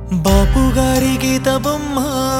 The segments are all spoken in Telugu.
బాపు గారి గీత బొమ్మ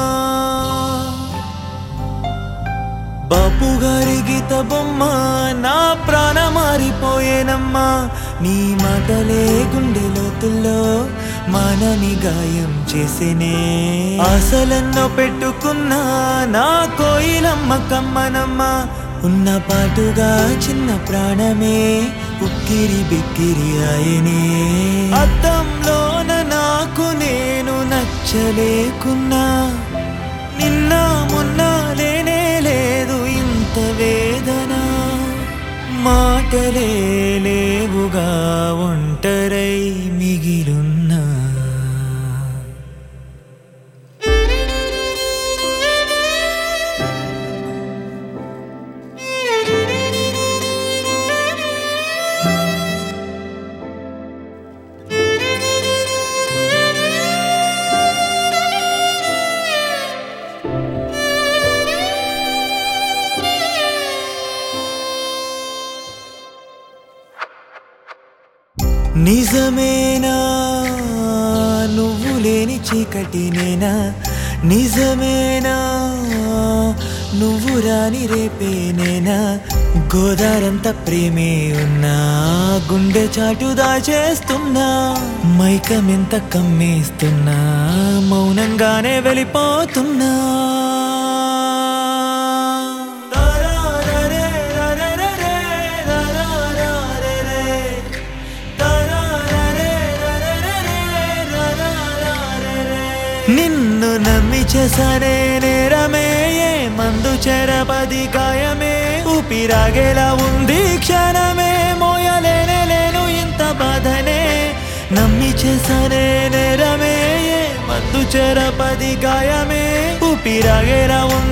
బాపు గారి గీత బొమ్మ నా ప్రాణ మారిపోయేనమ్మా నీ మాటలే గుండె లోతుల్లో మానని గాయం చేసేనే ఆశలెన్నో పెట్టుకున్నా నా కోయిలమ్మ కమ్మనమ్మ ఉన్న పాటుగా చిన్న ప్రాణమే ఉక్కిరి బిక్కిరి ఆయనే అద్దంలోన నాకు నేను నచ్చలేకున్నా నిన్న మొన్న లేనే లేదు ఇంత వేదన మాటలే లేవుగా ఒంటరై మిగిలున్నా నిజమేనా నువ్వు లేని చీకటి నేనా నిజమేనా నువ్వు రాని రేపే నేనా గోదారంత ప్రేమే ఉన్నా గుండె చాటు దాచేస్తున్నా మైకమెంత కమ్మేస్తున్నా మౌనంగానే వెళ్ళిపోతున్నా తారారరే, రరరరే, రరరరే. నిన్ను నమ్మి చేసనే నేరమే ఏ మందు చెరపది గాయమే ఊపిరాగేలా ఉంది క్షణమే మోయలేనే లేను ఇంత బాధనే నమ్మి చేసనే నేరమే ఏ మందు చెరపది గాయమే ఊపిరాగేలా ఉంది